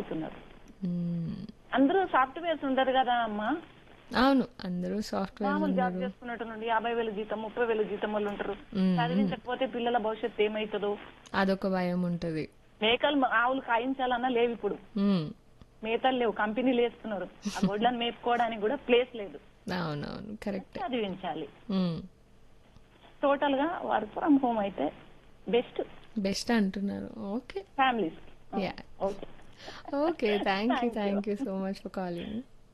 అవుతున్నారు మ్మ్. అందరూ సాఫ్ట్వేర్స్ ఉండరు కదా అమ్మా అవును అందరూ సాఫ్ట్వేర్ మామూలు జాబ్ చేసుకున్నట్టు నుండి యాభై వేలు జీతం ముప్పై వేలు జీతం వాళ్ళు ఉంటారు మ్మ్. చదివించకపోతే పిల్లల భవిష్యత్తు ఏమవుతుందో అదొక భయం ఉంటది మేకలు ఆవులు కాయించాలన్నా లేవు ఇప్పుడు మ్మ్. మేతలు లేవు కంపెనీలు వేస్తున్నారు ఆ గొడ్లను మేపుకోవడానికి కూడా ప్లేస్ లేదు అవునవును కరెక్ట్ చదివించాలి టోటల్ గా వర్క్ ఫ్రమ్ హోమ్ అయితే బెస్ట్ బెస్ట్ అంటున్నారు okay families ya okay okay thank you thank you so much for calling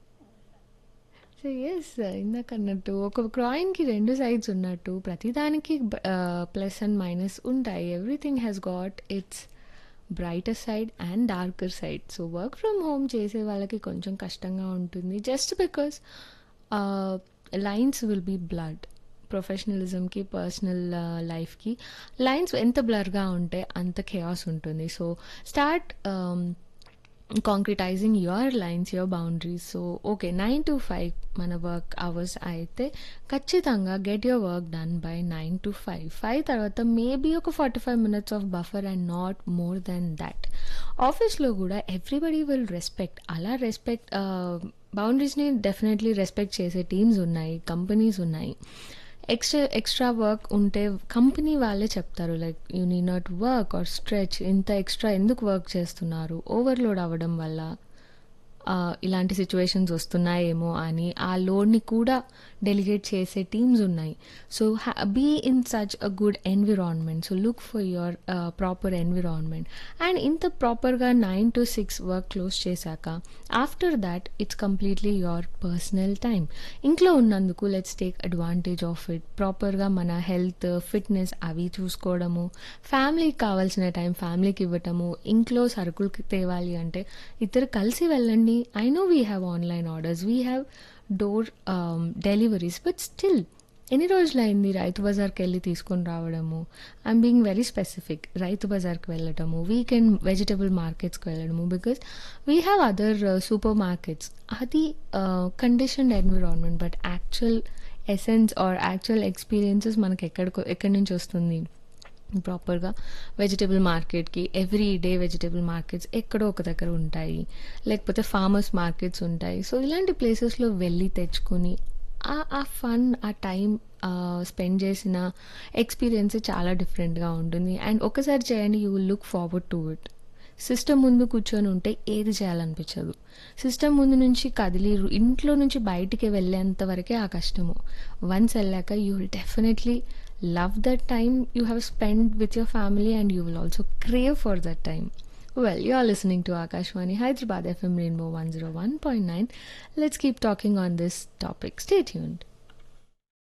so yes ఇందాక అన్నట్టు ఒక కాయిన్కి రెండు సైడ్స్ ఉన్నట్టు ప్రతిదానికి ప్లస్ అండ్ మైనస్ ఉంటాయి everything has got its brighter side and darker side so work from home చేసే వాళ్ళకి కొంచెం కష్టంగా ఉంటుంది just because lines will be blurred ప్రొఫెషనలిజంకి పర్సనల్ లైఫ్కి లైన్స్ ఎంత బ్లర్గా ఉంటే అంత ఖేయాస్ ఉంటుంది so start concretising your lines your boundaries so okay nine to five మన వర్క్ అవర్స్ అయితే ఖచ్చితంగా get your work done by nine to five five తర్వాత మేబీ ఒక forty five minutes of buffer and not more then that ఆఫీస్లో కూడా everybody will respect అలా respect బౌండరీస్ని definitely respect చేసే టీమ్స్ ఉన్నాయి కంపెనీస్ ఉన్నాయి ఎక్స్ట్రా ఎక్స్ట్రా వర్క్ ఉంటే కంపెనీ వాళ్ళే చెప్తారు like you need not work or stretch ఇంత ఎక్స్ట్రా ఎందుకు వర్క్ చేస్తున్నారు ఓవర్లోడ్ అవ్వడం వల్ల ఆ, ఇలాంటి సిచ్యువేషన్స్ వస్తున్నాయేమో అని ఆ లోడ్ని కూడా డెలిగేట్ చేసే టీమ్స్ ఉన్నాయి so be in such a good environment so look for your proper environment and ఇంత ప్రాపర్గా nine to six work close చేశాక after that it's completely your personal time ఇంట్లో ఉన్నందుకు let's take advantage of it ప్రాపర్గా మన health fitness అవి చూసుకోవడము ఫ్యామిలీకి కావాల్సిన టైం ఫ్యామిలీకి ఇవ్వటము ఇంట్లో సరుకులు తేవాలి అంటే ఇద్దరు కలిసి వెళ్ళండి I know we have online orders we have door deliveries but still ఎన్ని రోజులైంది రైతు బజార్కి వెళ్ళి తీసుకొని రావడము ఐఎమ్ బీయింగ్ వెరీ స్పెసిఫిక్ రైతు బజార్కి వెళ్ళటము వీకెండ్ వెజిటబుల్ మార్కెట్స్కి వెళ్ళడము because we have other supermarkets అది conditioned environment but actual essence or actual experiences మనకి ఎక్కడికో ఎక్కడి నుంచి వస్తుంది ప్రాపర్గా వెజిటబుల్ మార్కెట్కి ఎవ్రీ డే వెజిటబుల్ మార్కెట్స్ ఎక్కడో ఒక దగ్గర ఉంటాయి లేకపోతే ఫార్మర్స్ మార్కెట్స్ ఉంటాయి సో ఇలాంటి ప్లేసెస్లో వెళ్ళి తెచ్చుకొని ఆ ఆ ఫన్ ఆ టైం స్పెండ్ చేసిన ఎక్స్పీరియన్స్ చాలా డిఫరెంట్గా ఉంటుంది అండ్ ఒకసారి చేయండి you will look forward to it system ముందు కూర్చొని ఉంటే ఏది చేయాలనిపించదు సిస్టమ్ ముందు నుంచి కదిలి రు- ఇంట్లో నుంచి బయటికి వెళ్ళేంత వరకే ఆ కష్టము వన్స్ వెళ్ళాక you will definitely love that time you have spend with your family and you will also crave for that time Well, you are listening to Akashwani Hyderabad FM Rainbow 101.9. Let's keep talking on this topic. Stay tuned.